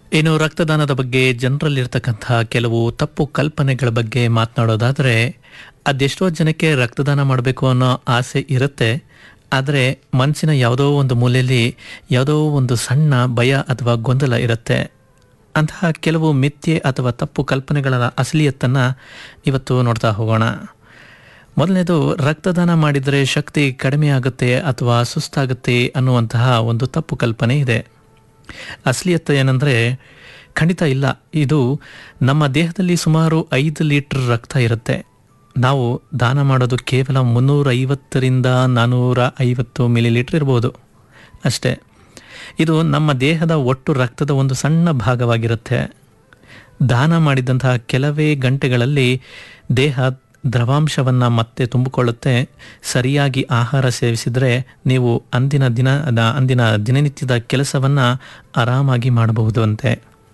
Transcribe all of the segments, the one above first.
ಇನ್ನು ರಕ್ತದಾನದ ಬಗ್ಗೆ ಜನರಲ್ಲಿರ್ತಕ್ಕಂಥ ಕೆಲವು ತಪ್ಪು ಕಲ್ಪನೆಗಳ ಬಗ್ಗೆ ಮಾತನಾಡೋದಾದರೆ ಅದೆಷ್ಟೋ ಜನಕ್ಕೆ ರಕ್ತದಾನ ಮಾಡಬೇಕು ಅನ್ನೋ ಆಸೆ ಇರುತ್ತೆ ಆದರೆ ಮನಸ್ಸಿನ ಯಾವುದೋ ಒಂದು ಮೂಲೆಯಲ್ಲಿ ಯಾವುದೋ ಒಂದು ಸಣ್ಣ ಭಯ ಅಥವಾ ಗೊಂದಲ ಇರುತ್ತೆ ಅಂತಹ ಕೆಲವು ಮಿಥ್ಯೆ ಅಥವಾ ತಪ್ಪು ಕಲ್ಪನೆಗಳ ಅಸಲಿಯತ್ತನ್ನು ಇವತ್ತು ನೋಡ್ತಾ ಹೋಗೋಣ ಮೊದಲನೇದು ರಕ್ತದಾನ ಮಾಡಿದರೆ ಶಕ್ತಿ ಕಡಿಮೆ ಆಗುತ್ತೆ ಅಥವಾ ಸುಸ್ತಾಗುತ್ತೆ ಅನ್ನುವಂತಹ ಒಂದು ತಪ್ಪು ಕಲ್ಪನೆ ಇದೆ ಅಸಲಿಯತ್ತ ಏನಂದರೆ ಖಂಡಿತ ಇಲ್ಲ ಇದು ನಮ್ಮ ದೇಹದಲ್ಲಿ ಸುಮಾರು ಐದು ಲೀಟರ್ ರಕ್ತ ಇರುತ್ತೆ ನಾವು ದಾನ ಮಾಡೋದು ಕೇವಲ ಮುನ್ನೂರ ಐವತ್ತರಿಂದ ನಾನ್ನೂರ ಐವತ್ತು ಮಿಲಿ ಲೀಟರ್ ಇರ್ಬೋದು ಅಷ್ಟೇ ಇದು ನಮ್ಮ ದೇಹದ ಒಟ್ಟು ರಕ್ತದ ಒಂದು ಸಣ್ಣ ಭಾಗವಾಗಿರುತ್ತೆ ದಾನ ಮಾಡಿದಂತಹ ಕೆಲವೇ ಗಂಟೆಗಳಲ್ಲಿ ದೇಹ ದ್ರವಾಂಶವನ್ನು ಮತ್ತೆ ತುಂಬಿಕೊಳ್ಳುತ್ತೆ ಸರಿಯಾಗಿ ಆಹಾರ ಸೇವಿಸಿದರೆ ನೀವು ಅಂದಿನ ದಿನ ಅಂದಿನ ದಿನನಿತ್ಯದ ಕೆಲಸವನ್ನು ಆರಾಮಾಗಿ ಮಾಡಬಹುದು ಅಂತೆ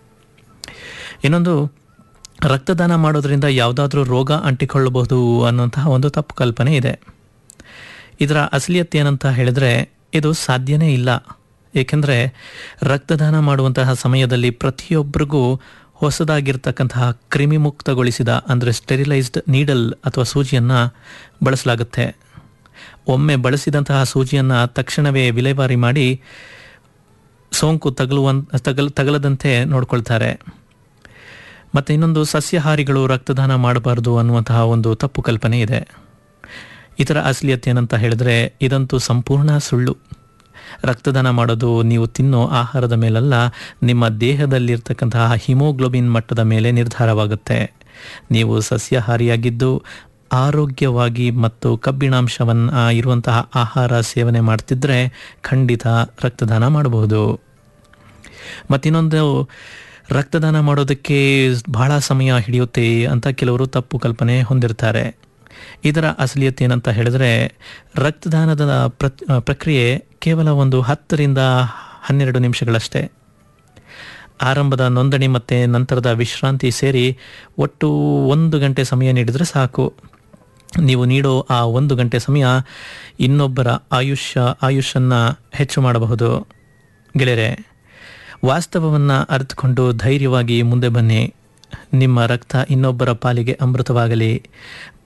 ಇನ್ನೊಂದು ರಕ್ತದಾನ ಮಾಡೋದ್ರಿಂದ ಯಾವುದಾದ್ರೂ ರೋಗ ಅಂಟಿಕೊಳ್ಳಬಹುದು ಅನ್ನುವಂತಹ ಒಂದು ತಪ್ಪು ಕಲ್ಪನೆ ಇದೆ ಇದರ ಅಸಲಿಯತ್ತೆ ಏನಂತ ಹೇಳಿದರೆ ಇದು ಸಾಧ್ಯನೇ ಇಲ್ಲ ಏಕೆಂದರೆ ರಕ್ತದಾನ ಮಾಡುವಂತಹ ಸಮಯದಲ್ಲಿ ಪ್ರತಿಯೊಬ್ಬರಿಗೂ ಹೊಸದಾಗಿರ್ತಕ್ಕಂತಹ ಕ್ರಿಮಿಮುಕ್ತಗೊಳಿಸಿದ ಅಂದರೆ ಸ್ಟೆರಿಲೈಸ್ಡ್ ನೀಡಲ್ ಅಥವಾ ಸೂಜಿಯನ್ನು ಬಳಸಲಾಗುತ್ತೆ ಒಮ್ಮೆ ಬಳಸಿದಂತಹ ಸೂಜಿಯನ್ನು ತಕ್ಷಣವೇ ವಿಲೇವಾರಿ ಮಾಡಿ ಸೋಂಕು ತಗಲುವ ತಗಲ್ ತಗಲದಂತೆ ನೋಡ್ಕೊಳ್ತಾರೆ ಮತ್ತು ಇನ್ನೊಂದು ಸಸ್ಯಾಹಾರಿಗಳು ರಕ್ತದಾನ ಮಾಡಬಾರ್ದು ಅನ್ನುವಂತಹ ಒಂದು ತಪ್ಪು ಕಲ್ಪನೆ ಇದೆ ಇದರ ಅಸಲಿಯತ್ತೆ ಏನಂತ ಹೇಳಿದ್ರೆ ಇದಂತೂ ಸಂಪೂರ್ಣ ಸುಳ್ಳು ರಕ್ತದಾನ ಮಾಡೋದು ನೀವು ತಿನ್ನೋ ಆಹಾರದ ಮೇಲಲ್ಲ ನಿಮ್ಮ ದೇಹದಲ್ಲಿರ್ತಕ್ಕಂತಹ ಹಿಮೋಗ್ಲೋಬಿನ್ ಮಟ್ಟದ ಮೇಲೆ ನಿರ್ಧಾರವಾಗುತ್ತೆ ನೀವು ಸಸ್ಯಾಹಾರಿಯಾಗಿದ್ದು ಆರೋಗ್ಯವಾಗಿ ಮತ್ತು ಕಬ್ಬಿಣಾಂಶವನ್ನು ಇರುವಂತಹ ಆಹಾರ ಸೇವನೆ ಮಾಡ್ತಿದ್ರೆ ಖಂಡಿತ ರಕ್ತದಾನ ಮಾಡಬಹುದು ಮತ್ತಿನ್ನೊಂದು ರಕ್ತದಾನ ಮಾಡೋದಕ್ಕೆ ಬಹಳ ಸಮಯ ಹಿಡಿಯುತ್ತೆ ಅಂತ ಕೆಲವರು ತಪ್ಪು ಕಲ್ಪನೆ ಹೊಂದಿರ್ತಾರೆ ಇದರ ಅಸಲಿಯತ್ತೆ ಏನಂತ ಹೇಳಿದ್ರೆ ರಕ್ತದಾನದ ಪ್ರಕ್ರಿಯೆ ಕೇವಲ ಒಂದು ಹತ್ತರಿಂದ ಹನ್ನೆರಡು ನಿಮಿಷಗಳಷ್ಟೇ ಆರಂಭದ ನೋಂದಣಿ ಮತ್ತು ನಂತರದ ವಿಶ್ರಾಂತಿ ಸೇರಿ ಒಟ್ಟು ಒಂದು ಗಂಟೆ ಸಮಯ ನೀಡಿದರೆ ಸಾಕು ನೀವು ನೀಡೋ ಆ ಒಂದು ಗಂಟೆ ಸಮಯ ಇನ್ನೊಬ್ಬರ ಆಯುಷ್ಯ ಆಯುಷನ್ನು ಹೆಚ್ಚು ಮಾಡಬಹುದು ಗೆಳೆಯರೆ ವಾಸ್ತವವನ್ನು ಅರಿತುಕೊಂಡು ಧೈರ್ಯವಾಗಿ ಮುಂದೆ ಬನ್ನಿ ನಿಮ್ಮ ರಕ್ತ ಇನ್ನೊಬ್ಬರ ಪಾಲಿಗೆ ಅಮೃತವಾಗಲಿ